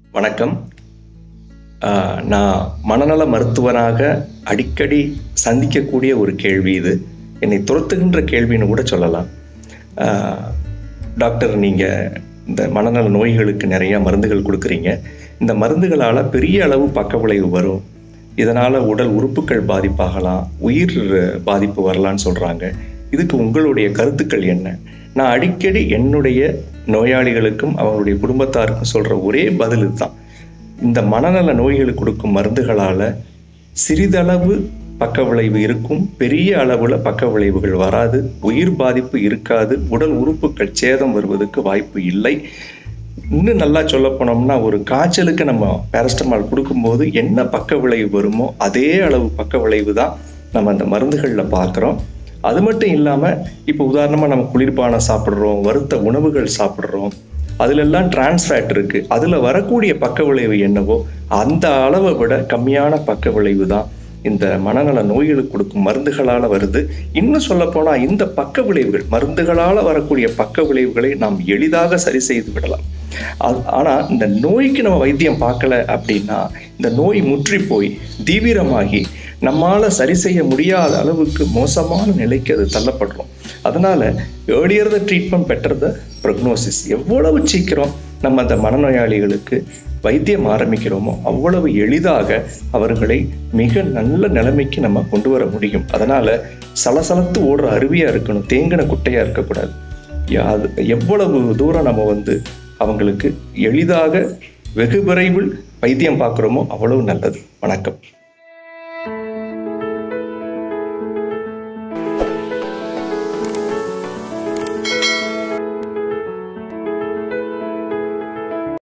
வணக்கம் ஆஹ் நான் மனநல மருத்துவனாக அடிக்கடி சந்திக்கக்கூடிய ஒரு கேள்வி இது என்னை துரத்துகின்ற கேள்வின்னு கூட சொல்லலாம் ஆஹ் டாக்டர் நீங்கள் இந்த மனநல நோய்களுக்கு நிறைய மருந்துகள் கொடுக்குறீங்க இந்த மருந்துகளால் பெரிய அளவு பக்க விளைவு வரும் இதனால் உடல் உறுப்புகள் பாதிப்பாகலாம் உயிர் பாதிப்பு வரலான்னு சொல்கிறாங்க இதுக்கு உங்களுடைய கருத்துக்கள் என்ன நான் அடிக்கடி என்னுடைய நோயாளிகளுக்கும் அவங்களுடைய குடும்பத்தாருக்கும் சொல்கிற ஒரே பதில் இதுதான் இந்த மனநல நோய்களுக்கு கொடுக்கும் மருந்துகளால் சிறிதளவு பக்க விளைவு இருக்கும் பெரிய அளவில் பக்க விளைவுகள் வராது உயிர் பாதிப்பு இருக்காது உடல் உறுப்புகள் சேதம் வருவதற்கு வாய்ப்பு இல்லை இன்னும் நல்லா சொல்ல போனோம்னா ஒரு காய்ச்சலுக்கு நம்ம பேரஸ்டமால் கொடுக்கும்போது என்ன பக்க விளைவு வருமோ அதே அளவு பக்க விளைவு தான் நம்ம அந்த மருந்துகளில் பார்க்குறோம் அது மட்டும் இல்லாமல் இப்போ உதாரணமாக நம்ம குளிர்பானம் சாப்பிட்றோம் வறுத்த உணவுகள் சாப்பிட்றோம் அதிலெல்லாம் டிரான்ஸ்ஃபேட் இருக்குது அதில் வரக்கூடிய பக்க விளைவு என்னவோ அந்த அளவை விட கம்மியான பக்க விளைவு தான் இந்த மனநல நோய்களுக்கு கொடுக்கும் மருந்துகளால் வருது இன்னும் சொல்லப்போனால் இந்த பக்க விளைவுகள் மருந்துகளால் வரக்கூடிய பக்க விளைவுகளை நாம் எளிதாக சரி செய்து விடலாம் அது ஆனால் இந்த நோய்க்கு நம்ம வைத்தியம் பார்க்கல அப்படின்னா இந்த நோய் முற்றி போய் தீவிரமாகி நம்மால் சரி செய்ய முடியாத அளவுக்கு மோசமான நிலைக்கு அது தள்ளப்படுறோம் அதனால earlier the treatment better the prognosis எவ்வளவு சீக்கிரம் நம்ம அந்த மனநோயாளிகளுக்கு வைத்தியம் ஆரம்பிக்கிறோமோ அவ்வளவு எளிதாக அவர்களை மிக நல்ல நிலைமைக்கு நம்ம கொண்டு வர முடியும் அதனால சலசலத்து ஓடுற அருவியா இருக்கணும் தேங்கின குட்டையா இருக்கக்கூடாது யாது எவ்வளவு தூரம் நம்ம வந்து அவங்களுக்கு எளிதாக வெகு விரைவில் வைத்தியம் பார்க்குறோமோ அவ்வளவு நல்லது வணக்கம்